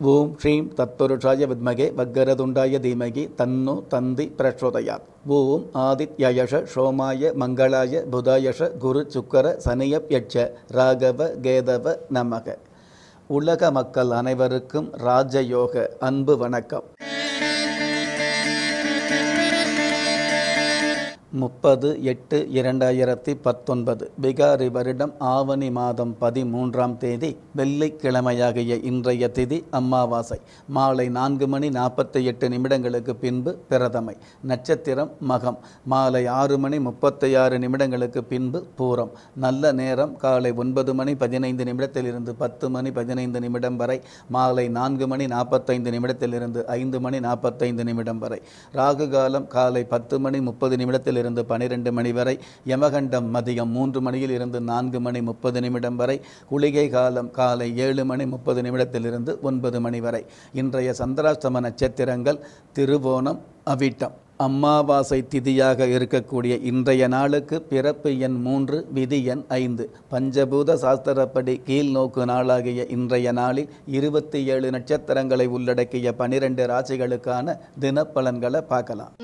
ஓம் ஸ்ரீம் தத்புருஷாய வித்மகே வக்கரதுண்டாய தீமகி தன்னு தந்தி பிரச்சோதயாத் ஓம் ஆதித்யயஷ சோமாய மங்களாய புதாயஷ குரு சுக்கர சனியப் யட்ச ராகவ கேதவ நமக உலக மக்கள் அனைவருக்கும் ராஜயோக அன்பு வணக்கம் முப்பது எட்டு இரண்டாயிரத்தி பத்தொன்பது பிகாரி வருடம் ஆவணி மாதம் பதிமூன்றாம் தேதி வெள்ளிக்கிழமையாகிய இன்றைய திதி அமாவாசை மாலை நான்கு மணி நாற்பத்தி எட்டு நிமிடங்களுக்கு பின்பு பிரதமை நட்சத்திரம் மகம் மாலை ஆறு மணி முப்பத்தி ஆறு நிமிடங்களுக்கு பின்பு பூரம் நல்ல நேரம் காலை ஒன்பது மணி பதினைந்து நிமிடத்திலிருந்து பத்து மணி பதினைந்து நிமிடம் வரை மாலை நான்கு மணி நாற்பத்தைந்து நிமிடத்திலிருந்து ஐந்து மணி நாற்பத்தைந்து நிமிடம் வரை ராகு காலம் காலை பத்து மணி முப்பது நிமிடத்தில் இருந்து பனிரெண்டு மணி வரை யமகண்டம் மதியம் மூன்று மணியில் இருந்து நான்கு மணி முப்பது நிமிடம் வரை குளிகை காலம் காலை ஏழு மணி முப்பது நிமிடத்திலிருந்து ஒன்பது மணி வரை இன்றைய சந்திராஷ்டம நட்சத்திரங்கள் திருவோணம் அவிட்டம் அமாவாசை திதியாக இருக்கக்கூடிய இன்றைய நாளுக்கு பிறப்பு எண் மூன்று விதி எண் ஐந்து பஞ்சபூத சாஸ்திரப்படி கீழ்நோக்கு நாளாகிய இன்றைய நாளில் இருபத்தி ஏழு நட்சத்திரங்களை உள்ளடக்கிய பனிரெண்டு ராசிகளுக்கான தினப்பலன்களை பார்க்கலாம்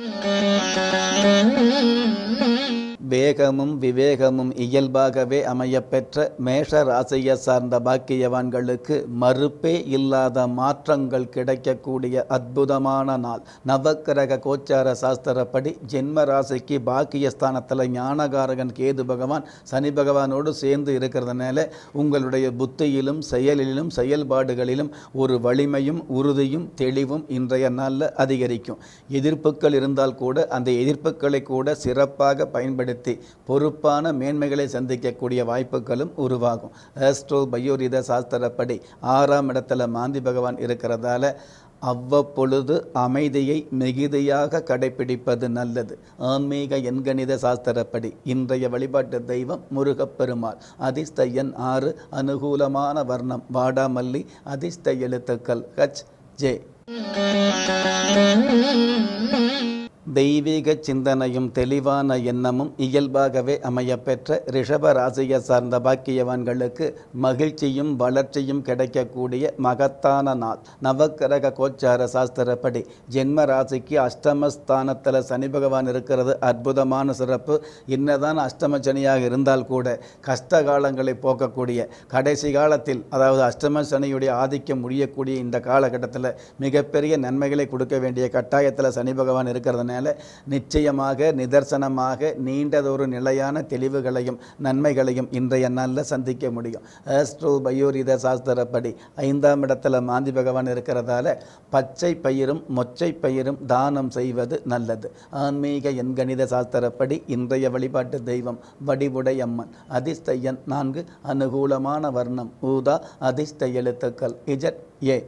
வேகமும் விவேகமும் இயல்பாகவே அமையப்பெற்ற மேஷ ராசியை சார்ந்த பாக்கியவான்களுக்கு மறுப்பே இல்லாத மாற்றங்கள் கிடைக்கக்கூடிய அற்புதமான நாள் நவக்கிரக கோச்சார சாஸ்திரப்படி ஜென்ம ராசிக்கு பாக்கியஸ்தானத்தில் ஞானகாரகன் கேது பகவான் சனி பகவானோடு சேர்ந்து இருக்கிறதுனால உங்களுடைய புத்தியிலும் செயலிலும் செயல்பாடுகளிலும் ஒரு வலிமையும் உறுதியும் தெளிவும் இன்றைய நாளில் அதிகரிக்கும் எதிர்ப்புகள் இருந்தால் கூட அந்த எதிர்ப்புகளை கூட சிறப்பாக பயன்படுத்தி பொறுப்பான மேன்மைகளை சந்திக்கக்கூடிய வாய்ப்புகளும் உருவாகும் ஆஸ்ட்ரோ பயோரித சாஸ்திரப்படி ஆறாம் இடத்துல மாந்தி பகவான் இருக்கிறதால அவ்வப்பொழுது அமைதியை மிகுதியாக கடைபிடிப்பது நல்லது ஆன்மீக எண்கணித சாஸ்திரப்படி இன்றைய வழிபாட்டு தெய்வம் முருகப்பெருமாள் அதிர்ஷ்ட எண் ஆறு அனுகூலமான வர்ணம் வாடாமல்லி அதிர்ஷ்ட எழுத்துக்கள் ஹச் ஜே தெய்வீக சிந்தனையும் தெளிவான எண்ணமும் இயல்பாகவே அமையப்பெற்ற ரிஷப ராசியை சார்ந்த பாக்கியவான்களுக்கு மகிழ்ச்சியும் வளர்ச்சியும் கிடைக்கக்கூடிய மகத்தான நாள் நவக்கிரக கோச்சார சாஸ்திரப்படி ஜென்ம ராசிக்கு அஷ்டமஸ்தானத்தில் சனி பகவான் இருக்கிறது அற்புதமான சிறப்பு என்னதான் அஷ்டம சனியாக இருந்தால் கூட கஷ்ட காலங்களை போக்கக்கூடிய கடைசி காலத்தில் அதாவது அஷ்டம சனியுடைய ஆதிக்கம் முடியக்கூடிய இந்த காலகட்டத்தில் மிகப்பெரிய நன்மைகளை கொடுக்க வேண்டிய கட்டாயத்தில் சனி பகவான் இருக்கிறதுனால நிச்சயமாக நிதர்சனமாக நீண்டதொரு நிலையான தெளிவுகளையும் நன்மைகளையும் இன்றைய நாளில் சந்திக்க முடியும் ஆஸ்ட்ரோ பயோரித சாஸ்திரப்படி ஐந்தாம் இடத்துல மாந்தி பகவான் இருக்கிறதால பச்சை பயிரும் மொச்சை பயிரும் தானம் செய்வது நல்லது ஆன்மீக எண்கணித சாஸ்திரப்படி இன்றைய வழிபாட்டு தெய்வம் வடிவுடை அம்மன் அதிர்ஷ்ட எண் நான்கு அனுகூலமான வர்ணம் ஊதா அதிர்ஷ்ட எழுத்துக்கள் இஜட் ஏ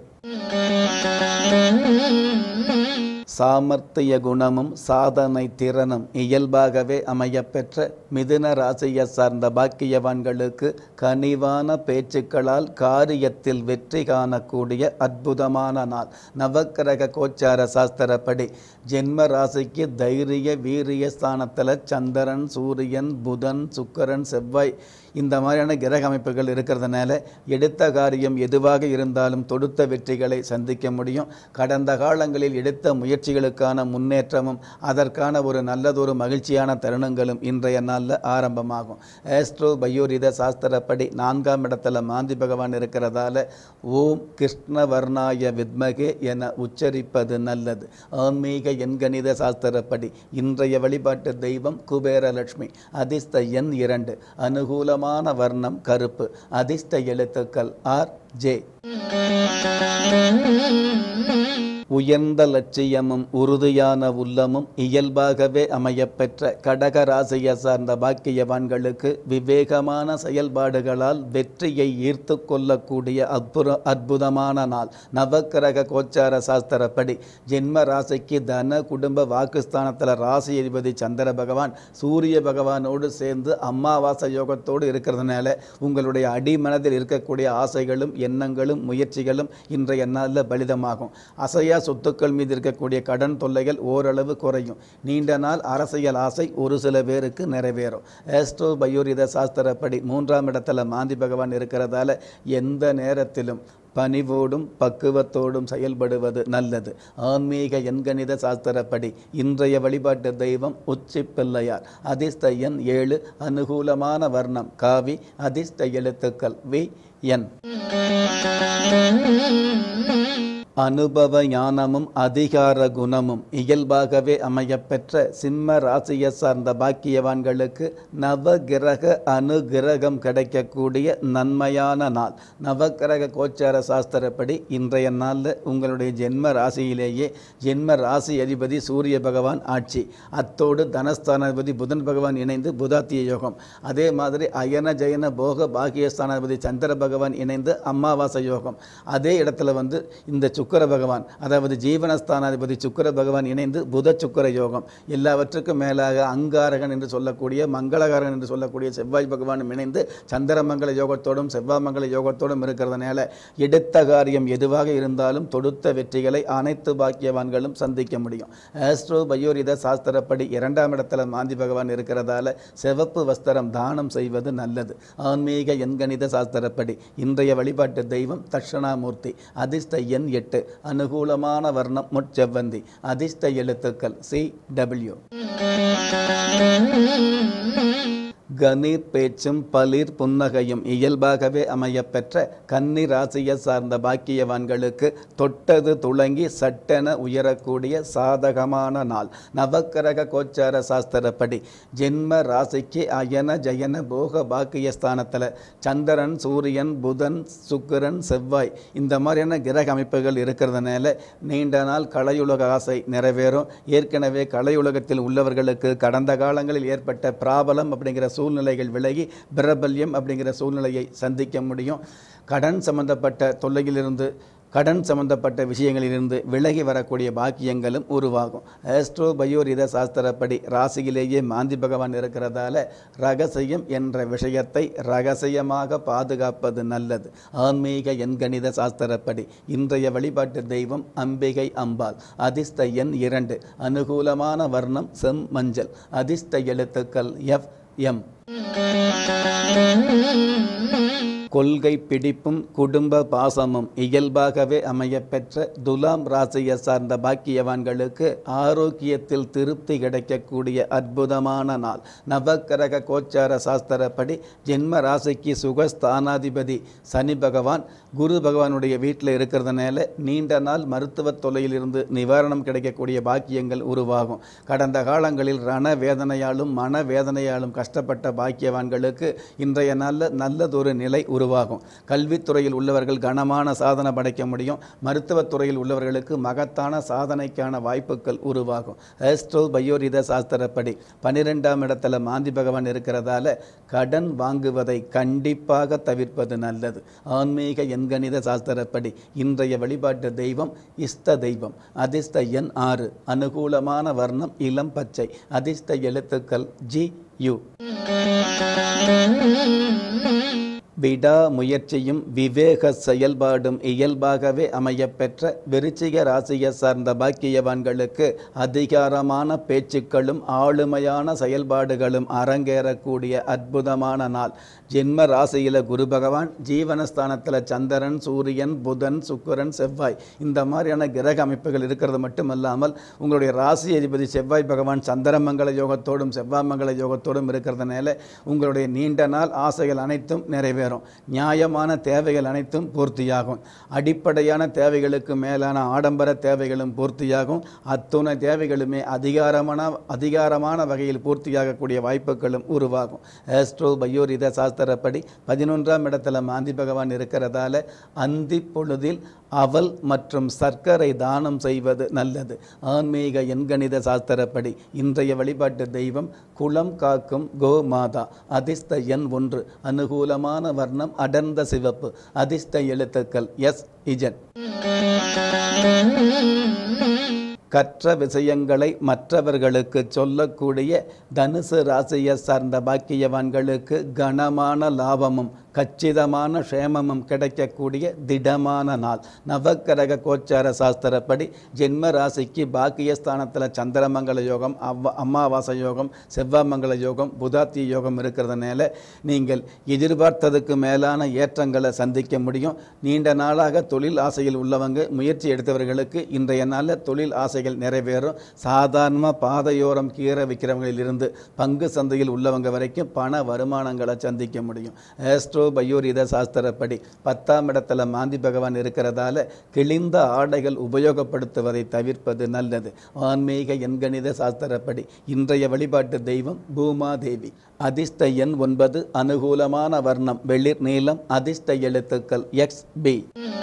சாமர்த்திய குணமும் சாதனை திறனும் இயல்பாகவே அமையப்பெற்ற மிதுன ராசியை சார்ந்த பாக்கியவான்களுக்கு கனிவான பேச்சுக்களால் காரியத்தில் வெற்றி காணக்கூடிய அற்புதமான நாள் நவக்கிரக கோச்சார சாஸ்திரப்படி ஜென்ம ராசிக்கு தைரிய வீரிய ஸ்தானத்தில் சந்திரன் சூரியன் புதன் சுக்கரன் செவ்வாய் இந்த மாதிரியான கிரக அமைப்புகள் இருக்கிறதுனால எடுத்த காரியம் எதுவாக இருந்தாலும் தொடுத்த வெற்றிகளை சந்திக்க முடியும் கடந்த காலங்களில் எடுத்த முயற்சிகளுக்கான முன்னேற்றமும் அதற்கான ஒரு நல்லதொரு மகிழ்ச்சியான தருணங்களும் இன்றைய நாளில் ஆரம்பமாகும் ஆஸ்ட்ரோ பயோரித சாஸ்திரப்படி நான்காம் இடத்துல மாந்தி பகவான் இருக்கிறதால ஓம் கிருஷ்ணவர்ணாய வித்மகே என உச்சரிப்பது நல்லது ஆன்மீக எண்கணித சாஸ்திரப்படி இன்றைய வழிபாட்டு தெய்வம் குபேரலட்சுமி அதிர்ஷ்ட எண் இரண்டு அனுகூலமான வர்ணம் கருப்பு அதிர்ஷ்ட எழுத்துக்கள் ஆர் ஜே உயர்ந்த லட்சியமும் உறுதியான உள்ளமும் இயல்பாகவே அமையப்பெற்ற கடக ராசியை சார்ந்த பாக்கியவான்களுக்கு விவேகமான செயல்பாடுகளால் வெற்றியை ஈர்த்து கொள்ளக்கூடிய அற்புத அற்புதமான நாள் நவக்கிரக கோச்சார சாஸ்திரப்படி ஜென்ம ராசிக்கு தன குடும்ப வாக்குஸ்தானத்தில் ராசி அதிபதி சந்திர பகவான் சூரிய பகவானோடு சேர்ந்து அமாவாசை யோகத்தோடு இருக்கிறதுனால உங்களுடைய அடிமனதில் இருக்கக்கூடிய ஆசைகளும் எண்ணங்களும் முயற்சிகளும் இன்றைய நாளில் பலிதமாகும் அசையா சொத்துக்கள் மீது இருக்கக்கூடிய கடன் தொல்லைகள் ஓரளவு குறையும் நீண்ட நாள் அரசியல் ஆசை ஒரு சில பேருக்கு நிறைவேறும் ஆஸ்ட்ரோ பயோரித சாஸ்திரப்படி மூன்றாம் இடத்துல மாந்தி பகவான் இருக்கிறதால எந்த நேரத்திலும் பணிவோடும் பக்குவத்தோடும் செயல்படுவது நல்லது ஆன்மீக எண்கணித சாஸ்திரப்படி இன்றைய வழிபாட்டு தெய்வம் உச்சி பிள்ளையார் அதிர்ஷ்ட எண் ஏழு அனுகூலமான வர்ணம் காவி அதிர்ஷ்ட எழுத்துக்கள் வி என் அனுபவ ஞானமும் அதிகார குணமும் இயல்பாகவே அமையப்பெற்ற சிம்ம ராசியை சார்ந்த பாக்கியவான்களுக்கு நவகிரக அனுகிரகம் கிடைக்கக்கூடிய நன்மையான நாள் நவகிரக கோச்சார சாஸ்திரப்படி இன்றைய நாளில் உங்களுடைய ஜென்ம ராசியிலேயே ஜென்ம ராசி அதிபதி சூரிய பகவான் ஆட்சி அத்தோடு தனஸ்தானாதிபதி புதன் பகவான் இணைந்து புதாத்திய யோகம் அதே மாதிரி அயன ஜெயன போக பாகியஸ்தானாதிபதி சந்திர பகவான் இணைந்து அமாவாசை யோகம் அதே இடத்துல வந்து இந்த சுக்கர பகவான் அதாவது ஜீவனஸ்தானாதிபதி சுக்கர பகவான் இணைந்து புத சுக்கர யோகம் எல்லாவற்றுக்கும் மேலாக அங்காரகன் என்று சொல்லக்கூடிய மங்களகாரகன் என்று சொல்லக்கூடிய செவ்வாய் பகவானும் இணைந்து சந்திரமங்கல யோகத்தோடும் செவ்வாய் மங்கல யோகத்தோடும் இருக்கிறதுனால எடுத்த காரியம் எதுவாக இருந்தாலும் தொடுத்த வெற்றிகளை அனைத்து பாக்கியவான்களும் சந்திக்க முடியும் ஆஸ்ட்ரோ பயோரித சாஸ்திரப்படி இரண்டாம் இடத்துல மாந்தி பகவான் இருக்கிறதால சிவப்பு வஸ்திரம் தானம் செய்வது நல்லது ஆன்மீக எண்கணித சாஸ்திரப்படி இன்றைய வழிபாட்டு தெய்வம் தட்சணாமூர்த்தி அதிர்ஷ்ட எண் எட்டு அனுகூலமான வர்ணம் முட்செவ்வந்தி அதிர்ஷ்ட எழுத்துக்கள் சி டபிள்யூ கணீர் பேச்சும் பளிர் புன்னகையும் இயல்பாகவே அமையப்பெற்ற கன்னி ராசியை சார்ந்த பாக்கியவான்களுக்கு தொட்டது துளங்கி சட்டென உயரக்கூடிய சாதகமான நாள் நவக்கிரக கோச்சார சாஸ்திரப்படி ஜென்ம ராசிக்கு அயன ஜயன போக பாக்கிய ஸ்தானத்தில் சந்திரன் சூரியன் புதன் சுக்கிரன் செவ்வாய் இந்த மாதிரியான கிரக அமைப்புகள் இருக்கிறதுனால நீண்ட நாள் கலையுலக ஆசை நிறைவேறும் ஏற்கனவே கலையுலகத்தில் உள்ளவர்களுக்கு கடந்த காலங்களில் ஏற்பட்ட பிராபலம் அப்படிங்கிற சூழ்நிலைகள் விலகி பிரபல்யம் அப்படிங்கிற சூழ்நிலையை சந்திக்க முடியும் கடன் சம்பந்தப்பட்ட தொல்லையிலிருந்து கடன் சம்பந்தப்பட்ட விஷயங்களிலிருந்து விலகி வரக்கூடிய பாக்கியங்களும் உருவாகும் ஆஸ்ட்ரோ பயோரித சாஸ்திரப்படி ராசியிலேயே மாந்தி பகவான் இருக்கிறதால ரகசியம் என்ற விஷயத்தை ரகசியமாக பாதுகாப்பது நல்லது ஆன்மீக எண்கணித சாஸ்திரப்படி இன்றைய வழிபாட்டு தெய்வம் அம்பிகை அம்பாள் அதிர்ஷ்ட எண் இரண்டு அனுகூலமான வர்ணம் செம் மஞ்சள் அதிர்ஷ்ட எழுத்துக்கள் எஃப் எம் கொள்கை பிடிப்பும் குடும்ப பாசமும் இயல்பாகவே அமையப்பெற்ற துலாம் ராசியை சார்ந்த பாக்கியவான்களுக்கு ஆரோக்கியத்தில் திருப்தி கிடைக்கக்கூடிய அற்புதமான நாள் நவக்கிரக கோச்சார சாஸ்திரப்படி ஜென்ம ராசிக்கு சுகஸ்தானாதிபதி சனி பகவான் குரு பகவானுடைய வீட்டில் இருக்கிறதுனால நீண்ட நாள் மருத்துவ தொல்லையிலிருந்து நிவாரணம் கிடைக்கக்கூடிய பாக்கியங்கள் உருவாகும் கடந்த காலங்களில் ரண வேதனையாலும் மன வேதனையாலும் கஷ்டப்பட்ட பாக்கியவான்களுக்கு இன்றைய நாளில் நல்லதொரு நிலை உருவாகும் கல்வித்துறையில் உள்ளவர்கள் கனமான சாதனை படைக்க முடியும் மருத்துவத்துறையில் உள்ளவர்களுக்கு மகத்தான சாதனைக்கான வாய்ப்புகள் உருவாகும் ஆஸ்ட்ரோ பயோரித சாஸ்திரப்படி பன்னிரெண்டாம் இடத்துல மாந்தி பகவான் இருக்கிறதால கடன் வாங்குவதை கண்டிப்பாக தவிர்ப்பது நல்லது ஆன்மீக எண்கணித சாஸ்திரப்படி இன்றைய வழிபாட்டு தெய்வம் இஷ்ட தெய்வம் அதிர்ஷ்ட எண் ஆறு அனுகூலமான வர்ணம் இளம் பச்சை அதிர்ஷ்ட எழுத்துக்கள் ஜி யு விடா முயற்சியும் விவேக செயல்பாடும் இயல்பாகவே அமையப்பெற்ற விருச்சிக ராசியை சார்ந்த பாக்கியவான்களுக்கு அதிகாரமான பேச்சுக்களும் ஆளுமையான செயல்பாடுகளும் அரங்கேறக்கூடிய அற்புதமான நாள் ஜென்ம ராசியில் குரு பகவான் ஜீவனஸ்தானத்தில் சந்திரன் சூரியன் புதன் சுக்கிரன் செவ்வாய் இந்த மாதிரியான கிரக அமைப்புகள் இருக்கிறது மட்டுமல்லாமல் உங்களுடைய ராசி அதிபதி செவ்வாய் பகவான் சந்திரமங்கல யோகத்தோடும் செவ்வாய்மங்கல யோகத்தோடும் இருக்கிறதுனால உங்களுடைய நீண்ட நாள் ஆசைகள் அனைத்தும் நிறைவேறும் நியாயமான தேவைகள் அனைத்தும் பூர்த்தியாகும் அடிப்படையான தேவைகளுக்கு மேலான ஆடம்பர தேவைகளும் பூர்த்தியாகும் அத்துணை தேவைகளுமே அதிகாரமான அதிகாரமான வகையில் பூர்த்தியாகக்கூடிய வாய்ப்புகளும் உருவாகும் ஆஸ்ட்ரோ பயோரித சாஸ்திரப்படி பதினொன்றாம் இடத்துல மாந்தி பகவான் இருக்கிறதால அந்தி பொழுதில் அவல் மற்றும் சர்க்கரை தானம் செய்வது நல்லது ஆன்மீக எண்கணித சாஸ்திரப்படி இன்றைய வழிபாட்டு தெய்வம் குளம் காக்கும் கோமாதா அதிர்ஷ்ட எண் ஒன்று அனுகூலமான வர்ணம் அடர்ந்த சிவப்பு அதிர்ஷ்ட எழுத்துக்கள் எஸ் இஜன் கற்ற விஷயங்களை மற்றவர்களுக்கு சொல்லக்கூடிய தனுசு ராசியை சார்ந்த பாக்கியவான்களுக்கு கனமான லாபமும் கச்சிதமான க்ஷேமமும் கிடைக்கக்கூடிய திடமான நாள் நவக்கிரக கோச்சார சாஸ்திரப்படி ஜென்ம ராசிக்கு பாக்கியஸ்தானத்தில் சந்திரமங்கல யோகம் அவ்வ அமாவாசை யோகம் செவ்வாமங்கல யோகம் புதாத்தி யோகம் இருக்கிறதுனால நீங்கள் எதிர்பார்த்ததுக்கு மேலான ஏற்றங்களை சந்திக்க முடியும் நீண்ட நாளாக தொழில் ஆசையில் உள்ளவங்க முயற்சி எடுத்தவர்களுக்கு இன்றைய நாளில் தொழில் ஆசைகள் நிறைவேறும் சாதாரண பாதையோரம் கீரை விற்கிறவங்களிலிருந்து பங்கு சந்தையில் உள்ளவங்க வரைக்கும் பண வருமானங்களை சந்திக்க முடியும் ஆஸ்ட்ரோ பயோரித சாஸ்திரப்படி பத்தாம் இடத்துல மாந்தி பகவான் இருக்கிறதால கிழிந்த ஆடைகள் உபயோகப்படுத்துவதை தவிர்ப்பது நல்லது ஆன்மீக எண்கணித சாஸ்திரப்படி இன்றைய வழிபாட்டு தெய்வம் பூமாதேவி அதிர்ஷ்ட எண் ஒன்பது அனுகூலமான வர்ணம் வெளிர் நீளம் அதிர்ஷ்ட எழுத்துக்கள் எக்ஸ் பி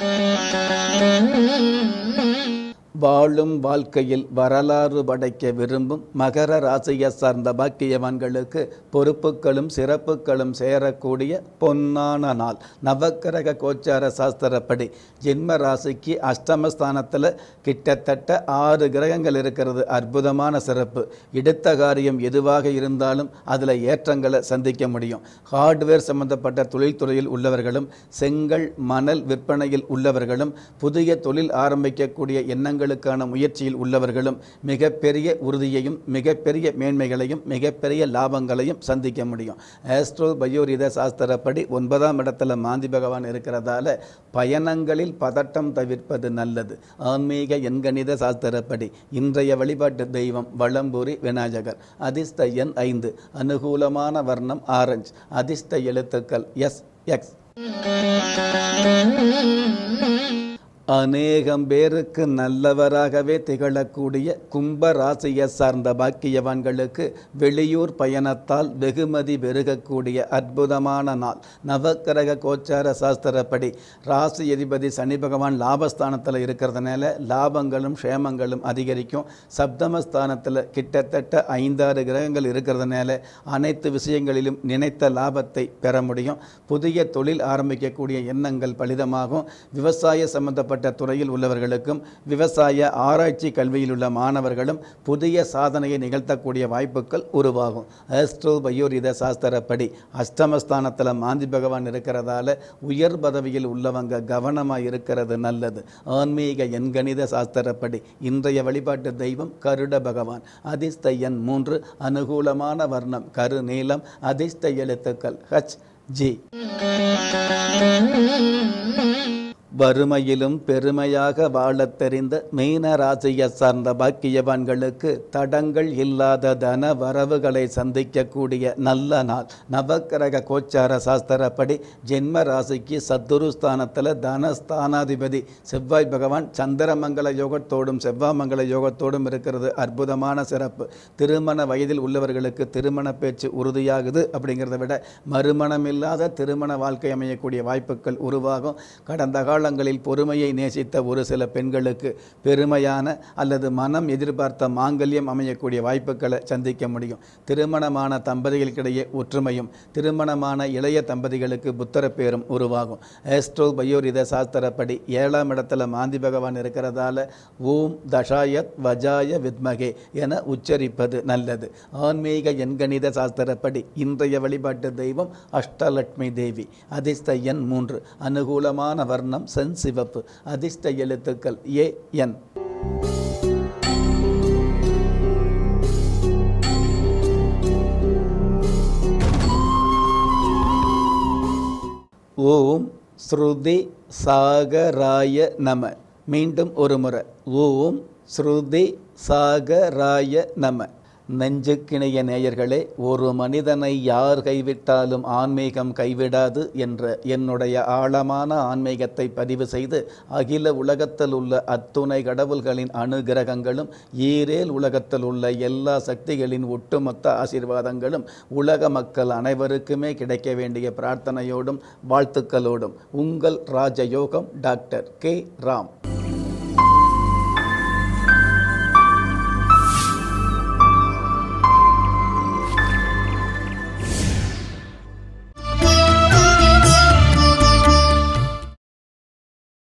வாழும் வாழ்க்கையில் வரலாறு படைக்க விரும்பும் மகர ராசியை சார்ந்த பாக்கியவான்களுக்கு பொறுப்புகளும் சிறப்புகளும் சேரக்கூடிய பொன்னான நாள் நவக்கிரக கோச்சார சாஸ்திரப்படி ஜென்ம ராசிக்கு அஷ்டமஸ்தானத்தில் கிட்டத்தட்ட ஆறு கிரகங்கள் இருக்கிறது அற்புதமான சிறப்பு எடுத்த காரியம் எதுவாக இருந்தாலும் அதில் ஏற்றங்களை சந்திக்க முடியும் ஹார்ட்வேர் சம்பந்தப்பட்ட தொழில்துறையில் உள்ளவர்களும் செங்கல் மணல் விற்பனையில் உள்ளவர்களும் புதிய தொழில் ஆரம்பிக்கக்கூடிய எண்ணங்களுக்கான முயற்சியில் உள்ளவர்களும் மிகப்பெரிய உறுதியையும் மிகப்பெரிய மேன்மைகளையும் மிகப்பெரிய லாபங்களையும் சந்திக்க முடியும் ஆஸ்ட்ரோ பயோரித சாஸ்திரப்படி ஒன்பதாம் இடத்துல மாந்தி பகவான் இருக்கிறதால பயணங்களில் பதட்டம் தவிர்ப்பது நல்லது ஆன்மீக எண்கணித சாஸ்திரப்படி இன்றைய வழிபாட்டு தெய்வம் வளம்புரி விநாயகர் அதிர்ஷ்ட எண் ஐந்து அனுகூலமான வர்ணம் ஆரஞ்சு அதிர்ஷ்ட எழுத்துக்கள் எஸ் எக்ஸ் அநேகம் பேருக்கு நல்லவராகவே திகழக்கூடிய கும்ப ராசியை சார்ந்த பாக்கியவான்களுக்கு வெளியூர் பயணத்தால் வெகுமதி பெருகக்கூடிய அற்புதமான நாள் நவக்கிரக கோச்சார சாஸ்திரப்படி ராசி அதிபதி சனி பகவான் லாபஸ்தானத்தில் இருக்கிறதுனால லாபங்களும் க்ஷேமங்களும் அதிகரிக்கும் சப்தமஸ்தானத்தில் கிட்டத்தட்ட ஐந்தாறு கிரகங்கள் இருக்கிறதுனால அனைத்து விஷயங்களிலும் நினைத்த லாபத்தை பெற முடியும் புதிய தொழில் ஆரம்பிக்கக்கூடிய எண்ணங்கள் பலிதமாகும் விவசாய சம்பந்தப்பட்ட சம்பந்தப்பட்ட துறையில் உள்ளவர்களுக்கும் விவசாய ஆராய்ச்சி கல்வியில் உள்ள மாணவர்களும் புதிய சாதனையை நிகழ்த்தக்கூடிய வாய்ப்புகள் உருவாகும் ஆஸ்ட்ரோ பயோரித சாஸ்திரப்படி அஷ்டமஸ்தானத்தில் மாந்தி பகவான் இருக்கிறதால உயர் பதவியில் உள்ளவங்க கவனமாக இருக்கிறது நல்லது ஆன்மீக எண்கணித சாஸ்திரப்படி இன்றைய வழிபாட்டு தெய்வம் கருட பகவான் அதிர்ஷ்ட எண் மூன்று அனுகூலமான வர்ணம் கரு நீளம் அதிர்ஷ்ட எழுத்துக்கள் ஹச் ஜி வறுமையிலும் பெருமையாக வாழத் தெரிந்த மீன ராசியை சார்ந்த பாக்கியவான்களுக்கு தடங்கள் இல்லாத தன வரவுகளை சந்திக்கக்கூடிய நல்ல நாள் நவக்கிரக கோச்சார சாஸ்திரப்படி ஜென்ம ராசிக்கு சத்துருஸ்தானத்தில் தனஸ்தானாதிபதி செவ்வாய் பகவான் சந்திரமங்கல யோகத்தோடும் செவ்வாமங்கல யோகத்தோடும் இருக்கிறது அற்புதமான சிறப்பு திருமண வயதில் உள்ளவர்களுக்கு திருமண பேச்சு உறுதியாகுது அப்படிங்கிறத விட மறுமணமில்லாத திருமண வாழ்க்கை அமையக்கூடிய வாய்ப்புகள் உருவாகும் கடந்த காலங்களில் பொறுமையை நேசித்த ஒரு சில பெண்களுக்கு பெருமையான அல்லது மனம் எதிர்பார்த்த மாங்கல்யம் அமையக்கூடிய வாய்ப்புகளை சந்திக்க முடியும் திருமணமான தம்பதிகளுக்கிடையே ஒற்றுமையும் திருமணமான இளைய தம்பதிகளுக்கு புத்தர பேரும் உருவாகும் ஆஸ்ட்ரோ பயோரித சாஸ்திரப்படி ஏழாம் இடத்துல மாந்தி பகவான் இருக்கிறதால ஓம் தஷாயத் வஜாய வித்மகே என உச்சரிப்பது நல்லது ஆன்மீக எண்கணித சாஸ்திரப்படி இன்றைய வழிபாட்டு தெய்வம் அஷ்டலட்சுமி தேவி அதிர்ஷ்ட எண் மூன்று அனுகூலமான வர்ணம் சென் சிவப்பு அதிர்ஷ்ட எழுத்துக்கள் ஏ என் ஓம் ஸ்ருதி சாகராய நம மீண்டும் ஒரு முறை ஓம் ஸ்ருதி சாகராய நம நெஞ்சுக்கிணைய நேயர்களே ஒரு மனிதனை யார் கைவிட்டாலும் ஆன்மீகம் கைவிடாது என்ற என்னுடைய ஆழமான ஆன்மீகத்தை பதிவு செய்து அகில உலகத்தில் உள்ள அத்துணை கடவுள்களின் அனுகிரகங்களும் ஈரேல் உலகத்தில் உள்ள எல்லா சக்திகளின் ஒட்டுமொத்த ஆசீர்வாதங்களும் உலக மக்கள் அனைவருக்குமே கிடைக்க வேண்டிய பிரார்த்தனையோடும் வாழ்த்துக்களோடும் உங்கள் ராஜயோகம் டாக்டர் கே ராம்